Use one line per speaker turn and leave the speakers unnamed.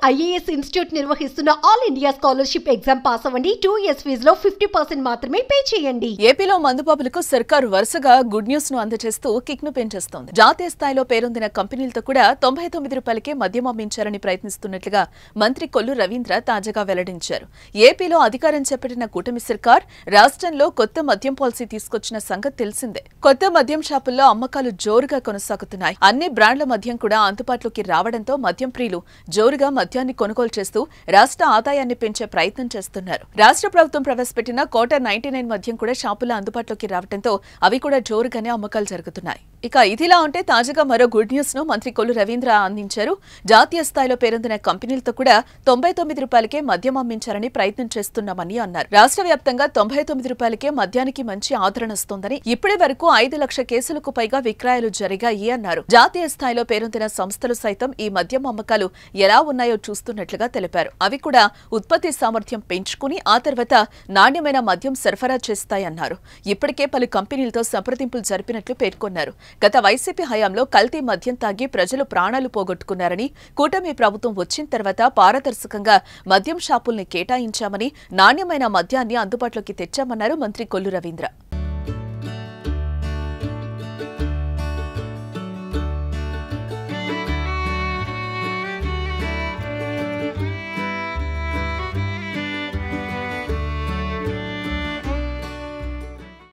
IAS institute నిర్వహిస్తున్న all India scholarship exam pass అవ్వండి two years ఫీజులో ఫిఫ్టీ పర్సెంట్ మాత్రమే పే చేయండి
ఏపీలో మందుబాబులకు సర్కారు వరుసగా గుడ్ న్యూస్ ను అందజేస్తూ కిక్ ను పెంచేస్తోంది జాతీయ స్థాయిలో పేరొందిన కంపెనీలతో కూడా తొంభై తొమ్మిది రూపాయలకే మద్యం అమ్మించాలని ప్రయత్నిస్తున్నట్లుగా మంత్రి కొల్లు రవీంద్ర తాజాగా వెల్లడించారు ఏపీలో అధికారం చేపట్టిన కూటమి సర్కార్ రాష్ట్రంలో కొత్త మద్యం పాలసీ తీసుకొచ్చిన సంగతి తెలిసిందే కొత్త మద్యం షాపుల్లో అమ్మకాలు జోరుగా కొనసాగుతున్నాయి అన్ని బ్రాండ్ల మద్యం కూడా అందుబాటులోకి రావడంతో మద్యం ప్రియులు జోరుగా మద్యాన్ని కొనుగోలు చేస్తూ రాష్ట్ర ఆదాయాన్ని పెంచే ప్రయత్నం చేస్తున్నారు రాష్ట్ర ప్రభుత్వం ప్రవేశపెట్టిన కోటర్ నైన్టీ నైన్ మద్యం కూడా షాపుల్లో అందుబాటులోకి రావడంతో అవి కూడా జోరుగానే అమ్మకాలు జరుగుతున్నాయి ఇక ఇదిలా ఉంటే తాజాగా మరో గుడ్ న్యూస్ ను మంత్రి కొల్లు రవీంద్ర అందించారు జాతీయ స్థాయిలో పేరొందిన కంపెనీలతో కూడా తొంభై తొమ్మిది రూపాయలకే మద్యం అమ్మించాలని ప్రయత్నం చేస్తున్నామని అన్నారు రాష్ట్ర వ్యాప్తంగా తొంభై తొమ్మిది రూపాయలకే మద్యానికి మంచి ఆదరణ వస్తోందని ఇప్పటి వరకు ఐదు లక్ష కేసులకు పైగా విక్రయాలు జరిగాయి అన్నారు జాతీయ స్థాయిలో పేరొందిన సంస్థలు సైతం ఈ మద్యం అమ్మకాలు ఎలా ఉన్నాయో చూస్తున్నట్లుగా తెలిపారు అవి కూడా ఉత్పత్తి సామర్థ్యం పెంచుకుని ఆ తర్వాత నాణ్యమైన మద్యం సరఫరా చేస్తాయన్నారు ఇప్పటికే పలు కంపెనీలతో సంప్రదింపులు జరిపినట్లు పేర్కొన్నారు గత వైసీపీ హయాంలో కల్తీ మద్యం తాగి ప్రజలు ప్రాణాలు పోగొట్టుకున్నారని కూటమి ప్రభుత్వం వచ్చిన తర్వాత పారదర్శకంగా మద్యం షాపుల్ని కేటాయించామని నాణ్యమైన మద్యాన్ని అందుబాటులోకి తెచ్చామన్నారు మంత్రి కొల్లు రవీంద్ర